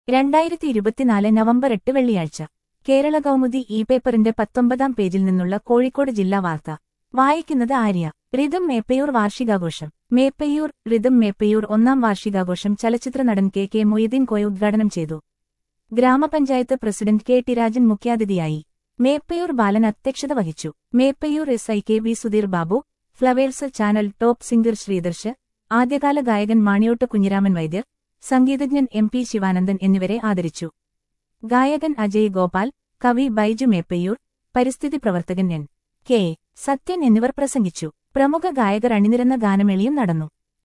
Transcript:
രണ്ടായിരത്തി ഇരുപത്തിനാല് നവംബർ എട്ട് വെള്ളിയാഴ്ച കേരള കൗമുദി ഇ പേപ്പറിന്റെ പത്തൊമ്പതാം പേജിൽ നിന്നുള്ള കോഴിക്കോട് ജില്ലാ വാർത്ത വായിക്കുന്നത് ആര്യ റിതം മേപ്പയൂർ വാർഷികാഘോഷം മേപ്പയൂർ റിതം മേപ്പയൂർ ഒന്നാം വാർഷികാഘോഷം ചലച്ചിത്ര നടൻ കെ കെ മൊയ്തീൻ കോയ ഉദ്ഘാടനം ചെയ്തു ഗ്രാമപഞ്ചായത്ത് പ്രസിഡന്റ് കെ ടി രാജൻ മുഖ്യാതിഥിയായി മേപ്പയൂർ ബാലൻ അധ്യക്ഷത വഹിച്ചു Meppayur S I K V Sudheer Babu Flowers channel top singer Sreedarsh ആദ്യകാല ഗായകൻ മാണിയോട്ട് കുഞ്ഞിരാമൻ വൈദ്യർ സംഗീതജ്ഞൻ എം പി ശിവാനന്ദൻ എന്നിവരെ ആദരിച്ചു ഗായകൻ അജയ് ഗോപാൽ കവി ബൈജു മേപ്പയ്യൂർ പരിസ്ഥിതി പ്രവർത്തകൻ എൻ കെ സത്യൻ എന്നിവർ പ്രസംഗിച്ചു പ്രമുഖ ഗായകർ അണിനിരന്ന ഗാനമേളയും നടന്നു